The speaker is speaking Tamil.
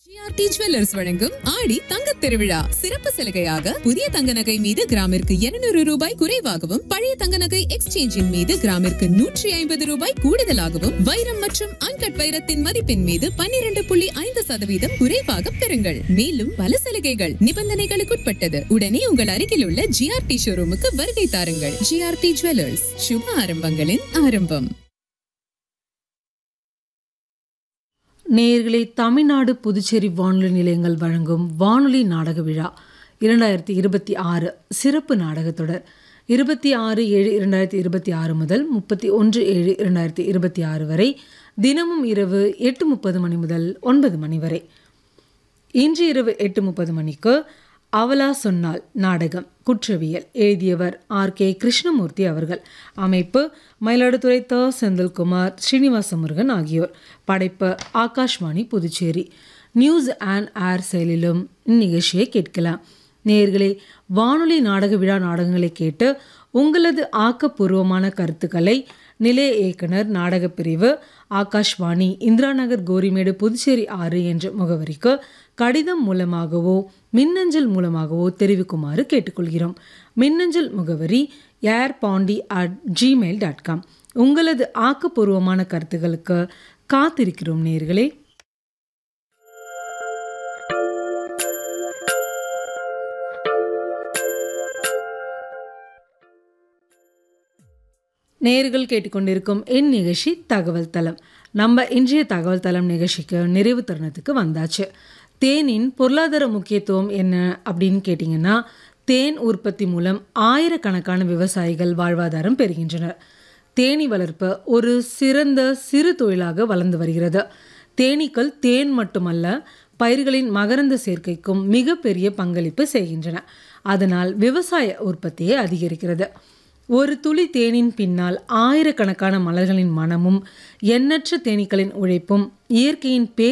ஜிஆர்டி ஜுவல்லர்ஸ் வழங்கும் ஆடி தங்கத் திருவிழா சிறப்பு சலுகையாக புதிய தங்க நகை மீது கிராமிற்கு 200 ரூபாய் குறைவாகவும் பழைய தங்க நகை எக்ஸ்சேஞ்சின் மீது கிராமிற்கு நூற்றி ஐம்பது ரூபாய் கூடுதலாகவும் வைரம் மற்றும் அன்கட் வைரத்தின் மதிப்பின் மீது 12.5% புள்ளி ஐந்து சதவீதம் குறைவாக பெறுங்கள் மேலும் பல சலுகைகள் நிபந்தனைகளுக்குட்பட்டது உடனே உங்கள் அருகில் உள்ள ஜிஆர்டி ஷோரூமுக்கு வருகை தாருங்கள் ஜிஆர்டி ஜுவல்லர்ஸ் சுப ஆரம்பங்களின் ஆரம்பம் நேயர்களே தமிழ்நாடு புதுச்சேரி வானொலி நிலையங்கள் வழங்கும் வானொலி நாடக விழா இரண்டாயிரத்தி இருபத்தி ஆறு சிறப்பு நாடகத் தொடர் இருபத்தி ஆறு ஏழு இரண்டாயிரத்தி இருபத்தி ஆறு முதல் முப்பத்தி ஒன்று ஏழு இரண்டாயிரத்தி இருபத்தி ஆறு வரை தினமும் இரவு எட்டு முப்பது மணி முதல் ஒன்பது மணி வரை இன்று இரவு எட்டு முப்பது மணிக்கு அவலா சொன்னால் நாடகம் குற்றவியல் எழுதியவர் ஆர் கே கிருஷ்ணமூர்த்தி அவர்கள் அமைப்பு மயிலாடுதுறை த செந்தில்குமார் ஸ்ரீனிவாச முருகன் ஆகியோர் படைப்பு Akashvani Puducherry news and air செயலிலும் இந்நிகழ்ச்சியை கேட்கலாம் நேயர்களே வானொலி நாடக விழா நாடகங்களை கேட்டு உங்களது ஆக்கப்பூர்வமான கருத்துக்களை நிலைய இயக்குனர் நாடகப் பிரிவு ஆகாஷ்வாணி இந்திரா நகர் கோரிமேடு புதுச்சேரி ஆறு என்ற முகவரிக்கு கடிதம் மூலமாகவோ மின்னஞ்சல் மூலமாகவோ தெரிவிக்குமாறு கேட்டுக்கொள்கிறோம் மின்னஞ்சல் முகவரி air Pondy at Gmail dot com உங்களது ஆக்கப்பூர்வமான கருத்துக்களுக்கு காத்திருக்கிறோம் நேர்களே நேர்கள் கேட்டுக்கொண்டிருக்கும் என் நிகழ்ச்சி தகவல் தளம் நம்ம இன்றைய தகவல் தளம் நிகழ்ச்சிக்கு நிறைவு தருணத்துக்கு வந்தாச்சு தேனின் பொருளாதார முக்கியத்துவம் என்ன அப்படின்னு கேட்டிங்கன்னா தேன் உற்பத்தி மூலம் ஆயிரக்கணக்கான விவசாயிகள் வாழ்வாதாரம் பெறுகின்றனர் தேனீ வளர்ப்பு ஒரு சிறந்த சிறு தொழிலாக வளர்ந்து வருகிறது தேனீக்கள் தேன் மட்டுமல்ல பயிர்களின் மகரந்த சேர்க்கைக்கும் மிகப்பெரிய பங்களிப்பு செய்கின்றன அதனால் விவசாய உற்பத்தியை அதிகரிக்கிறது ஒரு துளி தேனின் பின்னால் ஆயிரக்கணக்கான மலர்களின் மனமும் எண்ணற்ற தேனீக்களின் உழைப்பும் இயற்கையின் பே